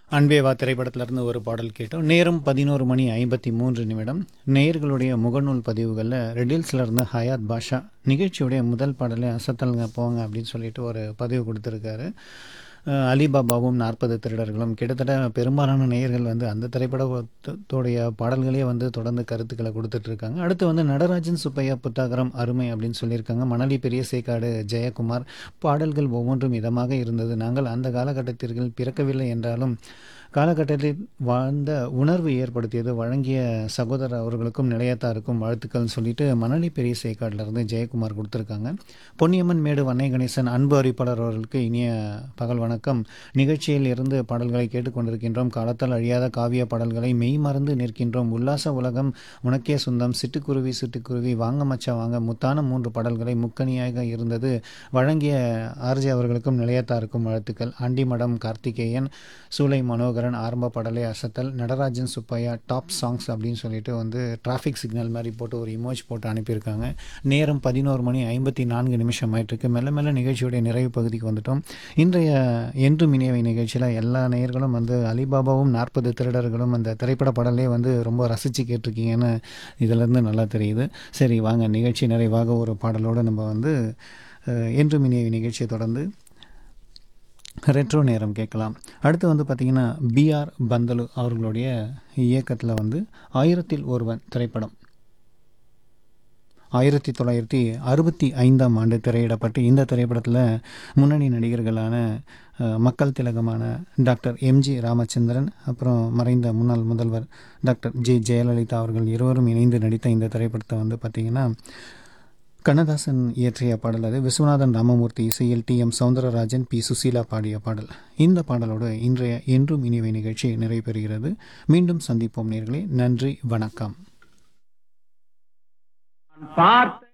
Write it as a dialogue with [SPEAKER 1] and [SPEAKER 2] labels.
[SPEAKER 1] அன்பேவா திரைப்படத்திலிருந்து ஒரு பாடல் கேட்டோம் நேரம் பதினோரு மணி ஐம்பத்தி மூன்று நிமிடம் நேயர்களுடைய முகநூல் பதிவுகளில் ரெடில்ஸ்ல இருந்து ஹயாத் பாஷா நிகழ்ச்சியுடைய முதல் பாடலை அசத்தலுங்க போங்க அப்படின்னு சொல்லிட்டு ஒரு பதிவு கொடுத்துருக்காரு அஹ் அலிபாபாவும் நாற்பது திருடர்களும் கிட்டத்தட்ட பெரும்பாலான நேயர்கள் வந்து அந்த திரைப்படத்தோடைய பாடல்களே வந்து தொடர்ந்து கருத்துக்களை கொடுத்துட்டு இருக்காங்க அடுத்து வந்து நடராஜன் சுப்பையா புத்தாகரம் அருமை அப்படின்னு சொல்லியிருக்காங்க மணலி பெரிய சேக்காடு ஜெயக்குமார் பாடல்கள் ஒவ்வொன்றும் இதமாக இருந்தது நாங்கள் அந்த காலகட்டத்திற்கு பிறக்கவில்லை என்றாலும் காலகட்டத்தில் வாழ்ந்த உணர்வு ஏற்படுத்தியது வழங்கிய சகோதரர் அவர்களுக்கும் நிலையத்தாருக்கும் வாழ்த்துக்கள் சொல்லிட்டு மணலி பெரிய சேக்காடுல இருந்து ஜெயக்குமார் கொடுத்துருக்காங்க பொன்னியம்மன் மேடு வன்னை கணேசன் அன்பு அறிவிப்பாளர் அவர்களுக்கு இனிய பகல் வணக்கம் நிகழ்ச்சியில் இருந்து பாடல்களை கேட்டுக்கொண்டிருக்கின்றோம் காலத்தால் அழியாத காவிய பாடல்களை மெய் மறந்து நிற்கின்றோம் உல்லாச உலகம் உனக்கே சொந்தம் சிட்டுக்குருவி சிட்டுக்குருவி வாங்க மச்சா வாங்க முத்தான மூன்று பாடல்களை முக்கணியாக இருந்தது வழங்கிய ஆர்ஜி அவர்களுக்கும் நிலையத்தாருக்கும் வாழ்த்துக்கள் ஆண்டிமடம் கார்த்திகேயன் சூலை மனோகரன் ஆரம்ப பாடலை அசத்தல் நடராஜன் சுப்பையா டாப் சாங்ஸ் அப்படின்னு சொல்லிட்டு வந்து டிராஃபிக் சிக்னல் மாதிரி போட்டு ஒரு இமோஜ் போட்டு அனுப்பியிருக்காங்க நேரம் பதினோரு மணி ஐம்பத்தி நான்கு நிமிஷம் ஆயிட்டிருக்கு மெல்ல மெல்ல நிகழ்ச்சியுடைய நிறைவு பகுதிக்கு வந்துட்டோம் இன்றைய என்று மினியவை நிகழ்ச்சியில் எல்லா நேயர்களும் வந்து அலிபாபாவும் நாற்பது திருடர்களும் அந்த திரைப்பட பாடலே வந்து ரொம்ப ரசித்து கேட்டிருக்கீங்கன்னு இதிலேருந்து நல்லா தெரியுது சரி வாங்க நிகழ்ச்சி நிறைவாக ஒரு பாடலோடு நம்ம வந்து அஹ், என்று மினியவை நிகழ்ச்சியை தொடர்ந்து ரெட்ரோ நேரம் கேட்கலாம் அடுத்து வந்து பார்த்திங்கன்னா பிஆர் பந்தலு அவர்களுடைய இயக்கத்தில் வந்து ஆயிரத்தில் ஒருவன் திரைப்படம் ஆயிரத்தி தொள்ளாயிரத்தி அறுபத்தி ஐந்தாம் ஆண்டு திரையிடப்பட்டு இந்த திரைப்படத்தில் முன்னணி நடிகர்களான அஹ், மக்கள் திலகமான டாக்டர் எம்ஜி ராமச்சந்திரன் அப்புறம் மறைந்த முன்னாள் முதல்வர் டாக்டர் ஜே ஜெயலலிதா அவர்கள் இருவரும் இணைந்து நடித்த இந்த திரைப்படத்தை வந்து பார்த்திங்கன்னா கண்ணதாசன் இயற்றிய பாடல் அது விஸ்வநாதன் ராமமூர்த்தி இசையில் T M Soundararajan P Susheela பாடிய பாடல் இந்த பாடலோடு இன்றைய என்றும் இனிவை நிகழ்ச்சி நிறைவு பெறுகிறது மீண்டும் சந்திப்போம் நேர்களே நன்றி வணக்கம்
[SPEAKER 2] பார்த்த